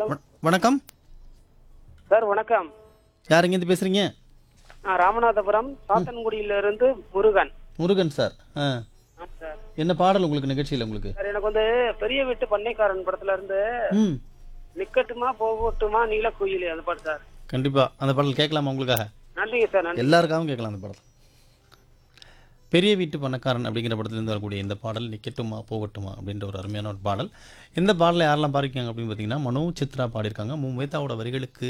வ- வணக்கம் சார் வணக்கம் யார் இங்கேருந்து பேசுகிறீங்க நான் ராமநாதபுரம் சாத்தன்குடியிலிருந்து முருகன் முருகன் சார் ஆ ஆ, சார் என்ன பாடல் உங்களுக்கு நிகழ்ச்சியில் உங்களுக்கு சார் எனக்கு வந்து பெரிய வீட்டு பண்ணைக்காரன் படத்துல இருந்து ம் நிக்கட்டுமா போகட்டுமா நீல குயிலி அந்த பாட்டு சார் கண்டிப்பாக அந்த பாடல் கேட்கலாமா உங்களுக்காக நன்றிங்க சார் நன்றி எல்லாருக்காகவும் கேட்கலாம் அந்த பாடல் பெரிய வீட்டு பணக்காரன் அப்படிங்கிற படத்துலேருந்து வரக்கூடிய இந்த பாடல் நிக்கட்டுமா போகட்டுமா அப்படின்ற ஒரு அருமையான ஒரு பாடல் இந்த பாடலை யாரெல்லாம் பாடிருக்காங்க அப்படின்னு பார்த்தீங்கன்னா மனோ சித்ரா பாடியிருக்காங்க மும்பைத்தாவோட வரிகளுக்கு